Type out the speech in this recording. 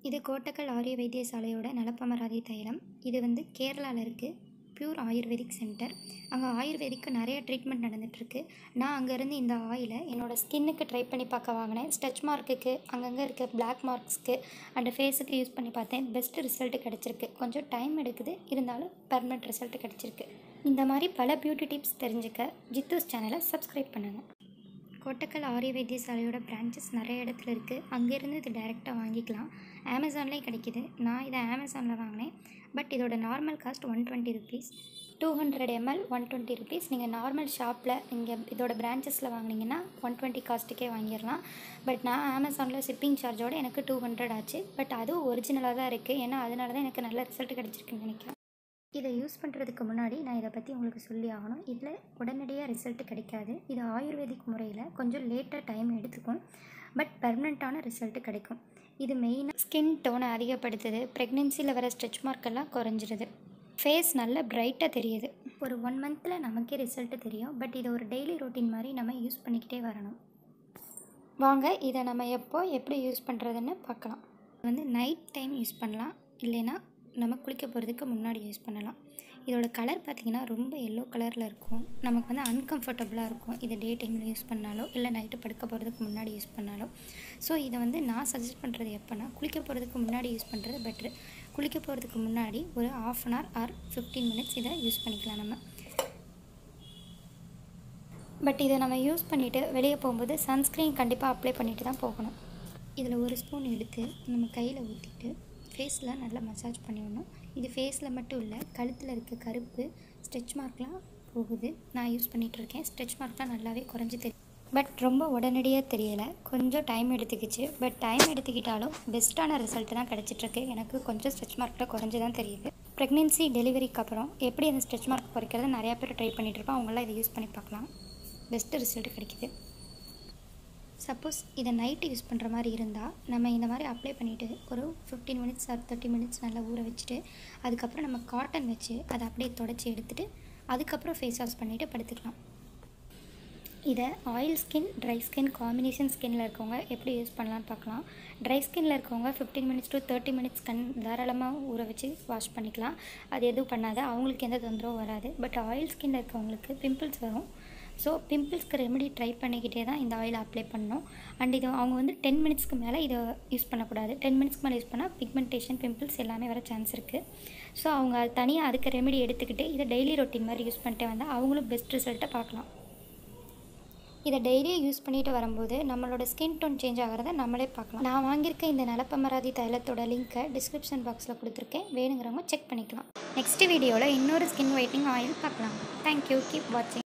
இது கோட்டக்கல் ஆரிய வைத்தியசாலையோட நலப்பமராதி தைலம் இது வந்து கேரளாவில் இருக்குது பியூர் ஆயுர்வேதிக் சென்டர் அங்கே ஆயுர்வேதிக்கு நிறைய ட்ரீட்மெண்ட் நடந்துகிட்ருக்கு நான் அங்கேருந்து இந்த ஆயிலை என்னோடய ஸ்கின்னுக்கு ட்ரை பண்ணி பார்க்க வாங்கினேன் ஸ்டெச் மார்க்குக்கு அங்கங்கே இருக்க பிளாக் மார்க்ஸ்க்கு அண்ட் ஃபேஸுக்கு யூஸ் பண்ணி பார்த்தேன் பெஸ்ட் ரிசல்ட் கிடச்சிருக்கு கொஞ்சம் டைம் எடுக்குது இருந்தாலும் பர்மனெண்ட் ரிசல்ட் கிடச்சிருக்கு இந்த மாதிரி பல பியூட்டி டிப்ஸ் தெரிஞ்சுக்க ஜித்தூஸ் சேனலை சப்ஸ்கிரைப் பண்ணுங்கள் கோட்டக்கல் ஆரிய வைத்தியசாலையோட பிரான்ச்சஸ் நிறைய இடத்துல இருக்குது அங்கேருந்து இது டைரெக்டாக வாங்கிக்கலாம் அமேசான்லேயும் கிடைக்கிது நான் இதை அமேசானில் வாங்கினேன் பட் இதோட normal cost one twenty rupees two hundred ML one twenty rupees நீங்கள் நார்மல் ஷாப்பில் இங்கே இதோட பிரான்ச்சஸில் வாங்கினீங்கன்னா ஒன் டுவெண்ட்டி காஸ்ட்டுக்கே வாங்கிடலாம் பட் நான் அமேசானில் ஷிப்பிங் சார்ஜோடு எனக்கு டூ ஹண்ட்ரட் ஆச்சு பட் அதுவும் ஒரிஜினலாக தான் இருக்குது ஏன்னா அதனால தான் எனக்கு நல்ல ரிசல்ட் கிடச்சிருக்குன்னு நினைக்கிறேன் இதை யூஸ் பண்ணுறதுக்கு முன்னாடி நான் இதை பற்றி உங்களுக்கு சொல்லி ஆகணும் இதில் உடனடியாக ரிசல்ட் கிடைக்காது இது ஆயுர்வேதிக் முறையில் கொஞ்சம் லேட்டாக டைம் எடுத்துக்கும் பட் பெர்மனண்ட்டான ரிசல்ட் கிடைக்கும் இது மெயினாக ஸ்கின் டோனை அதிகப்படுத்துது ப்ரெக்னென்சியில் வர ஸ்ட்ரெச் மார்க்கெல்லாம் குறைஞ்சிருது ஃபேஸ் நல்ல பிரைட்டாக தெரியுது ஒரு ஒன் மந்தில் நமக்கே ரிசல்ட்டு தெரியும் பட் இது ஒரு டெய்லி ரொட்டீன் மாதிரி நம்ம யூஸ் பண்ணிக்கிட்டே வரணும் வாங்க இதை நம்ம எப்போ எப்படி யூஸ் பண்ணுறதுன்னு பார்க்கலாம் வந்து நைட் டைம் யூஸ் பண்ணலாம் இல்லைன்னா நம்ம குளிக்க போகிறதுக்கு முன்னாடி யூஸ் பண்ணலாம் இதோட கலர் பார்த்திங்கன்னா ரொம்ப எல்லோ கலரில் இருக்கும் நமக்கு வந்து அன்கம்ஃபர்டபுளாக இருக்கும் இதை டே டைமில் யூஸ் பண்ணாலோ இல்லை நைட்டு படுக்க போகிறதுக்கு முன்னாடி யூஸ் பண்ணாலோ ஸோ இதை வந்து நான் சஜஸ்ட் பண்ணுறது எப்போனா குளிக்க போகிறதுக்கு முன்னாடி யூஸ் பண்ணுறது பெட்ரு குளிக்க போகிறதுக்கு முன்னாடி ஒரு half an hour or fifteen minutes இதை யூஸ் பண்ணிக்கலாம் நம்ம பட் இதை நம்ம யூஸ் பண்ணிவிட்டு வெளியே போகும்போது சன்ஸ்க்ரீன் கண்டிப்பாக அப்ளை பண்ணிட்டு தான் போகணும் இதில் ஒரு ஸ்பூன் எடுத்து நம்ம கையில் ஊற்றிட்டு ஃபேஸில் நல்லா மசாஜ் பண்ணிடணும் இது ஃபேஸில் மட்டும் இல்லை கழுத்தில் இருக்க கருப்பு ஸ்ட்ரெச் மார்க்லாம் போகுது நான் யூஸ் பண்ணிகிட்ருக்கேன் ஸ்ட்ரெச் மார்க்லாம் நல்லாவே குறைஞ்சி தெரியும் பட் ரொம்ப உடனடியாக தெரியலை கொஞ்சம் டைம் எடுத்துக்கிச்சு பட் டைம் எடுத்துக்கிட்டாலும் பெஸ்ட்டான ரிசல்ட் தான் கிடச்சிட்ருக்கு எனக்கு கொஞ்சம் ஸ்ட்ரெச் மார்க்கில் குறைஞ்சி தான் தெரியுது ப்ரெக்னென்சி டெலிவரிக்கு அப்புறம் எப்படி அந்த ஸ்ட்ரெச் மார்க் குறைக்கிறது நிறையா பேர் ட்ரை பண்ணிகிட்ருப்போம் அவங்களாம் இதை யூஸ் பண்ணி பார்க்கலாம் பெஸ்ட்டு ரிசல்ட் கிடைக்கிது சப்போஸ் இதை நைட்டு யூஸ் பண்ணுற மாதிரி இருந்தால் நம்ம இந்த மாதிரி அப்ளை பண்ணிவிட்டு ஒரு fifteen minutes or thirty minutes நல்லா ஊற வச்சுட்டு அதுக்கப்புறம் நம்ம காட்டன் வச்சு அதை அப்படியே தொடச்சி எடுத்துகிட்டு அதுக்கப்புறம் ஃபேஸ் வாஷ் பண்ணிவிட்டு படுத்துக்கலாம் இதை oil skin dry skin combination ஸ்கின்னில் இருக்கவங்க எப்படி யூஸ் பண்ணலான்னு பார்க்கலாம் ட்ரை ஸ்கின்னில் இருக்கவங்க fifteen minutes to thirty minutes கண் தாராளமாக ஊற வச்சு வாஷ் பண்ணிக்கலாம் அது எதுவும் பண்ணாது அவங்களுக்கு எந்த தொந்தரவும் வராது பட் ஆயில் ஸ்கின்னில் இருக்கவங்களுக்கு பிம்பிள்ஸ் வரும் ஸோ பிம்பிள்ஸ்க்கு ரெமெடி ட்ரை பண்ணிக்கிட்டே தான் இந்த ஆயில் அப்ளை பண்ணணும் அண்ட் இது அவங்க வந்து டென் மினிட்ஸ்க்கு மேலே இதை யூஸ் பண்ணக்கூடாது டென் மினிட்ஸ்க்கு மேலே யூஸ் பண்ணால் பிக்மெண்டேஷன் பிம்பிள்ஸ் எல்லாமே வர சான்ஸ் இருக்குது ஸோ அவங்க அது தனியாக அதுக்கு ரெமெடி எடுத்துக்கிட்டு இதை டெய்லி ரொட்டீன் மாதிரி யூஸ் பண்ணிட்டே வந்தால் அவங்களும் பெஸ்ட் ரிசல்ட்டை பார்க்கலாம் இதை டெய்லியும் யூஸ் பண்ணிட்டு வரும்போது நம்மளோட ஸ்கின் டோன் சேஞ்ச் ஆகிறத நம்மளே பார்க்கலாம் நான் வாங்கியிருக்க இந்த நலப்பமராதி தைலத்தோட லிங்க்கை டிஸ்கிரிப்ஷன் பாக்ஸில் கொடுத்துருக்கேன் வேணுங்கிறவங்க செக் பண்ணிக்கலாம் நெக்ஸ்ட் வீடியோவில் இன்னொரு ஸ்கின் ஒயிட்டிங் ஆயில் பார்க்கலாம் தேங்க்யூ கீப் வாட்சிங்